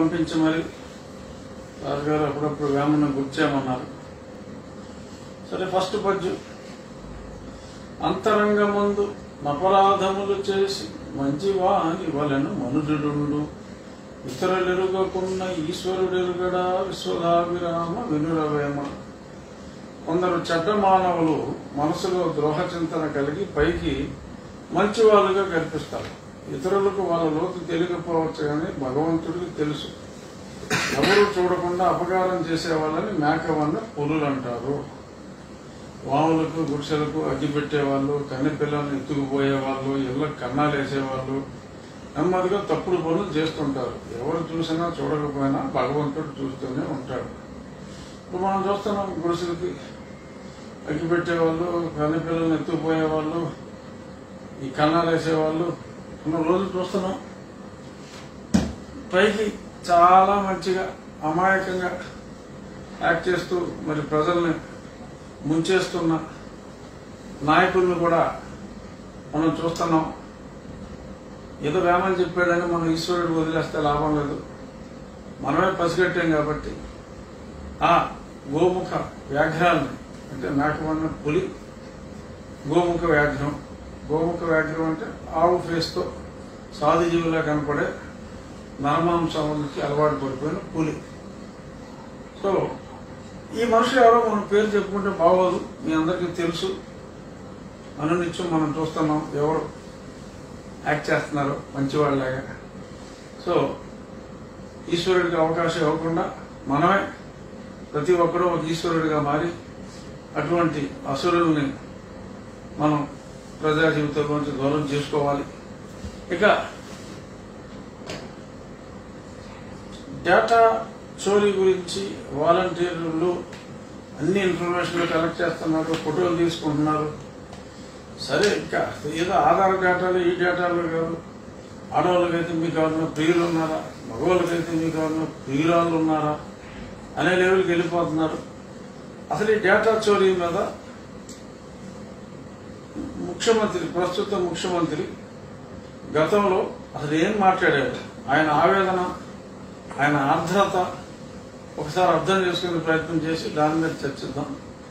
పంపించి మరి రాజుగారు అప్పుడప్పుడు వేమన్న గుర్చేయమన్నారు సరే ఫస్ట్ పద్యం అంతరంగమందు అపరాధములు చేసి మంచివాని వలెను మనుజుడు ఇతరులెరుగకున్న ఈశ్వరుడెరుగడా విశ్వదాభిరామ వినురవేమ కొందరు చెడ్డ మానవులు మనసులో ద్రోహ చింతన కలిగి పైకి మంచి వాళ్ళుగా కనిపిస్తారు ఇతరులకు వాళ్ళ లోతు తెలియకపోవచ్చు కానీ భగవంతుడికి తెలుసు ఎవరు చూడకుండా అపకారం చేసే వాళ్ళని మేకవన్న పులులు అంటారు వాములకు గుడిసెలకు అగ్గి పెట్టేవాళ్ళు కన్నె పిల్లల్ని ఎత్తుకుపోయే వాళ్ళు ఇళ్ళకి కన్నాలు వేసేవాళ్ళు నెమ్మదిగా తప్పుడు పనులు చేస్తుంటారు ఎవరు చూసినా చూడకపోయినా భగవంతుడు చూస్తూనే ఉంటాడు ఇప్పుడు మనం చూస్తున్నాం గుడిసెలకి అగ్గి పెట్టేవాళ్ళు కన్నె పిల్లల్ని ఎత్తుకుపోయే వాళ్ళు ఈ కన్నాలు వేసేవాళ్ళు ఉన్న రోజులు చూస్తున్నాం పైకి చాలా మంచిగా అమాయకంగా యాక్ట్ చేస్తూ మరి ప్రజల్ని ముంచేస్తున్న నాయకులను కూడా మనం చూస్తున్నాం ఏదో వేమని చెప్పాడని మనం ఈశ్వరుడు వదిలేస్తే లాభం లేదు మనమే పసిగట్టాం కాబట్టి ఆ గోముఖ వ్యాఘ్రాలని అంటే మేకమన్న పులి గోముఖ వ్యాఘ్రం గోముఖ వ్యాఘ్రం అంటే ఆవు ఫేస్తో సాధుజీవులా కనపడే నరమాంసాలకి అలవాటు పడిపోయిన పులి సో ఈ మనిషి ఎవరో మనం పేరు చెప్పుకుంటే బాగోదు మీ అందరికీ తెలుసు అనునిత్యం మనం చూస్తున్నాం ఎవరు యాక్ట్ చేస్తున్నారు మంచివాళ్ళలాగా సో ఈశ్వరుడికి అవకాశం ఇవ్వకుండా మనమే ప్రతి ఒక్కరూ ఒక ఈశ్వరుడిగా మారి అటువంటి అసురుల్ని మనం ప్రజా జీవితంలోంచి దూరం చేసుకోవాలి ఇక డేటా చోరీ గురించి వాలంటీర్లు అన్ని ఇన్ఫర్మేషన్లు కలెక్ట్ చేస్తున్నారు ఫోటోలు తీసుకుంటున్నారు సరే ఇంకా ఏదో ఆధార్ డేటాలు ఈ డేటాలు కాదు ఆడవాళ్ళకైతే మీకు ఎవరైనా ప్రియులు ఉన్నారా మగవాళ్ళకైతే మీకు ఎవరైనా ప్రియురాళ్ళు ఉన్నారా అనే లెవెల్కి వెళ్ళిపోతున్నారు అసలు ఈ డేటా చోరీ మీద ముఖ్యమంత్రి ప్రస్తుత ముఖ్యమంత్రి గతంలో అసలు ఏం మాట్లాడారు ఆయన ఆవేదన ఆయన ఆర్ద్రత ఒకసారి అర్థం చేసుకునే ప్రయత్నం చేసి దాని మీద చర్చిద్దాం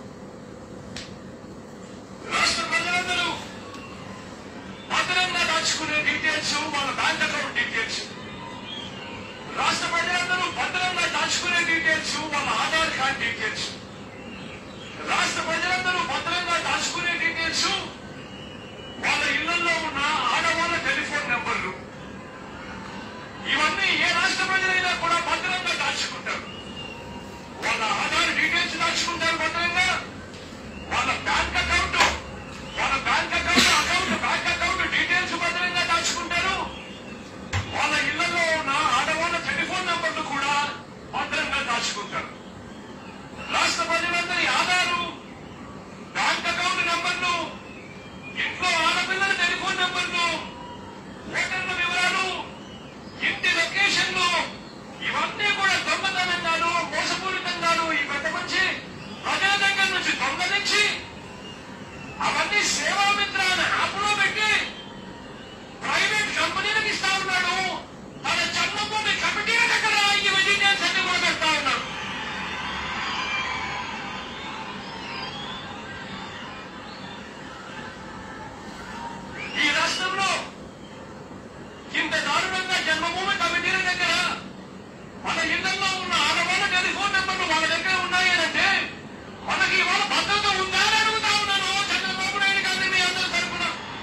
రాష్ట్ర ప్రజలందరూ భద్రంగా దాచుకునే డీటెయిల్స్ వాళ్ళ బ్యాంక్ అకౌంట్ డీటెయిల్స్ రాష్ట్ర ప్రజలందరూ భద్రంగా దాచుకునే డీటెయిల్స్ వాళ్ళ ఆధార్ కార్డ్ డీటెయిల్స్ రాష్ట్ర ప్రజలందరూ భద్రంగా దాచుకునే డీటెయిల్స్ వాళ్ళ ఇళ్లలో ఉన్న ఆడవాళ్ళ టెలిఫోన్ నెంబర్లు ఇవన్నీ ఏ రాష్ట్ర ప్రజలైనా కూడా భద్రంగా దాచుకుంటారు వాళ్ళ ఆధార్ డీటెయిల్స్ దాచుకుంటారు భద్రంగా వాళ్ళ బ్యాంక్ అకౌంట్ వాళ్ళ bank account account bank account details భద్రంగా దాచుకుంటారు వాళ్ళ ఇళ్లలో ఉన్న ఆడవాళ్ళ టెలిఫోన్ నంబర్లు కూడా భద్రంగా దాచుకుంటారు రాష్ట్ర ప్రజలందరి ఆధారు బ్యాంక్ అకౌంట్ నంబర్లు ఇంట్లో ఆడపిల్లల టెలిఫోన్ నంబర్లు ఓటర్ల వివరాలు ఇంటి లొకేషన్లు ఇవన్నీ కూడా దొంగతనంగాను మోసపూరితంగాను ఈ పెద్ద మంచి ప్రజల దగ్గర నుంచి దొంగలించి అవన్నీ సేవామిత్ర అనే యాప్లో పెట్టి ప్రైవేట్ కంపెనీలకు ఇస్తా ఉన్నాడు తన జన్మభూమి కమిటీల దగ్గర ఈ డీటెయిల్స్ అన్ని కూడా పెడతా ఉన్నాడు ఈ రాష్ట్రంలో ఇంత దారుణంగా జన్మభూమి కమిటీల దగ్గర మన ఇళ్లలో ఉన్న ఆడవాళ్ళ టెలిఫోన్ నెంబర్లు వాళ్ళ దగ్గర ఉన్నాయి అంటే మనకి ఇవాళ భద్రత ఉందా అని అడుగుతా ఉన్నాను చంద్రబాబు నాయుడు గారిని మీ అందరి తరఫున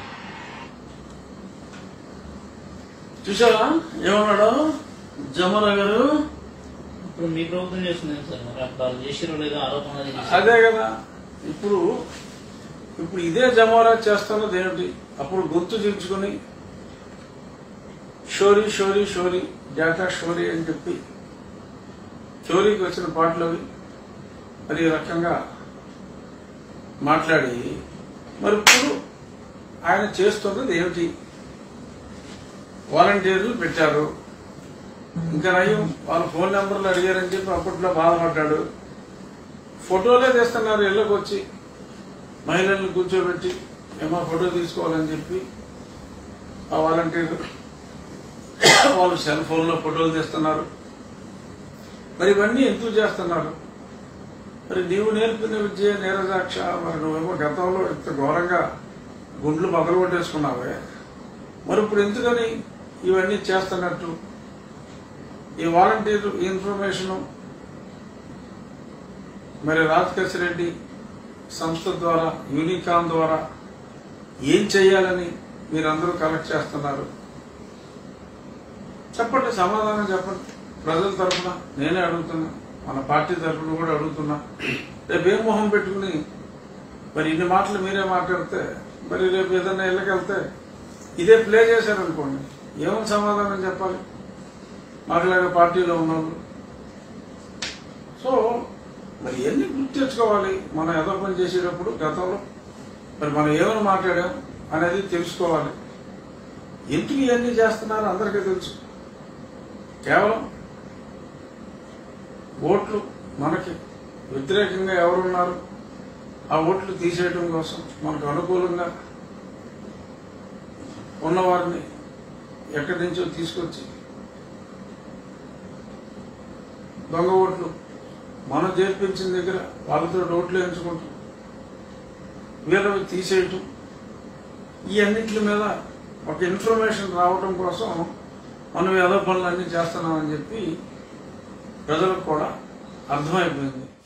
చూసారా ఏమన్నాడు జమరా గారు ఇప్పుడు మీ ప్రభుత్వం చేస్తుంది సార్ మరి అప్పుడు వాళ్ళు చేసిరో లేదో ఆరోపణ చేసి అదే కదా ఇప్పుడు ఇప్పుడు ఇదే జమోరా చేస్తున్నది ఏమిటి అప్పుడు గుర్తు తీర్చుకుని షోరీ షోరీ షోరీ డేటా షోరీ అని చెప్పి చోరీకి వచ్చిన పాటలు అవి మరి ఈ రకంగా మాట్లాడి మరి ఇప్పుడు ఆయన చేస్తున్నది ఏమిటి వాలంటీర్లు పెట్టారు ఇంకా నయం వాళ్ళ ఫోన్ నెంబర్లు అడిగారని చెప్పి అప్పట్లో బాధపడ్డాడు ఫోటోలే తీస్తున్నారు ఇళ్ళకి వచ్చి మహిళలను కూర్చోబెట్టి ఏమో ఫోటో తీసుకోవాలని చెప్పి ఆ వాలంటీర్ వాళ్ళు సెల్ ఫోన్లో ఫోటోలు తీస్తున్నారు మరి ఇవన్నీ ఎందుకు చేస్తున్నారు మరి నీవు నేర్పిన విద్య నీరజాక్ష మరి నువ్వేమో గతంలో ఇంత ఘోరంగా గుండ్లు మొదలు కొట్టేసుకున్నావే మరి ఇప్పుడు ఎందుకని ఇవన్నీ చేస్తున్నట్టు ఈ వాలంటీర్ ఇన్ఫర్మేషన్ మరి రాజకేశ్ రెడ్డి సంస్థ ద్వారా యూనికాన్ ద్వారా ఏం చేయాలని మీరందరూ కలెక్ట్ చేస్తున్నారు చెప్పండి సమాధానం చెప్పండి ప్రజల తరఫున నేనే అడుగుతున్నా మన పార్టీ తరఫున కూడా అడుగుతున్నా రేపు ఏం మొహం పెట్టుకుని మరి ఇన్ని మాటలు మీరే మాట్లాడితే మరి రేపు ఏదైనా ఇళ్ళకెళ్తే ఇదే ప్లే చేశారనుకోండి ఏమని సమాధానం చెప్పాలి మాకులాగా పార్టీలో ఉన్నవాళ్ళు సో మరి ఎన్ని గుర్తు తెచ్చుకోవాలి మనం ఏదో పని చేసేటప్పుడు గతంలో మరి మనం ఏమని మాట్లాడాం అనేది తెలుసుకోవాలి ఎందుకు ఇవన్నీ చేస్తున్నారో అందరికీ తెలుసు కేవలం ఓట్లు మనకి వ్యతిరేకంగా ఎవరున్నారు ఆ ఓట్లు తీసేయడం కోసం మనకు అనుకూలంగా ఉన్నవారిని ఎక్కడి నుంచో తీసుకొచ్చి దొంగ ఓట్లు మనం చేర్పించిన దగ్గర వాళ్ళతో ఓట్లు వేయించుకుంటాం వీళ్ళవి తీసేయటం ఈ అన్నింటి మీద ఒక ఇన్ఫర్మేషన్ రావడం కోసం మనం ఏదో పనులన్నీ చేస్తున్నామని చెప్పి ప్రజలకు కూడా అర్థమైపోయింది